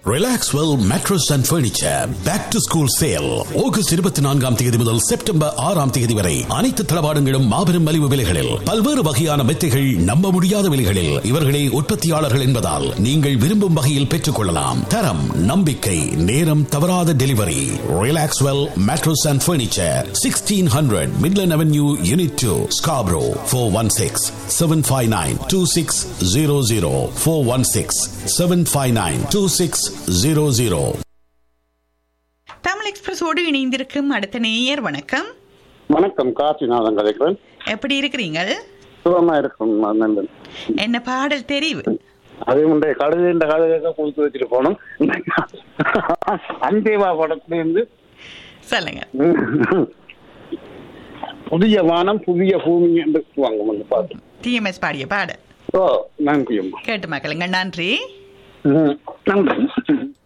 Relaxwell mattress and furniture back to school sale August இருபத்தி நான்காம் தேதி முதல் செப்டம்பர் ஆறாம் தேதி வரை அனைத்து தளபாடங்களும் மாபெரும் மலிவு விலைகளில் பல்வேறு வகையான மெத்தைகள் நம்ப முடியாத விலைகளில் இவர்களே உற்பத்தியாளர்கள் என்பதால் நீங்கள் விரும்பும் வகையில் பெற்றுக் கொள்ளலாம் தரம் நம்பிக்கை நேரம் தவறாத delivery Relaxwell mattress and furniture sixteen hundred Midland avenue unit two Scarborough four one six seven five nine two six zero zero four one six seven five nine two six zero zero Tamil எக்ஸ்பிரஸோடு இணைந்திருக்கும் அடுத்த நேயர் வணக்கம் வணக்கம் காசிநாதன் கதைக்கிறேன் எப்படி இருக்கிறீங்க சுகமா இருக்கும் நண்பன் என்ன பாடல் தெரிவு அதே முந்தைய கழுது இந்த கழுதை கொடுத்து வச்சுட்டு போனோம் அந்தேவா படத்துல இருந்து சொல்லுங்க புதிய வானம் புதிய பூமி என்று வாங்க அந்த பாட்டு டிஎம்எஸ் பாடிய பாடல் ஓ நன்றி அம்மா கேட்டு மக்களுங்க நன்றி ம், நன்றி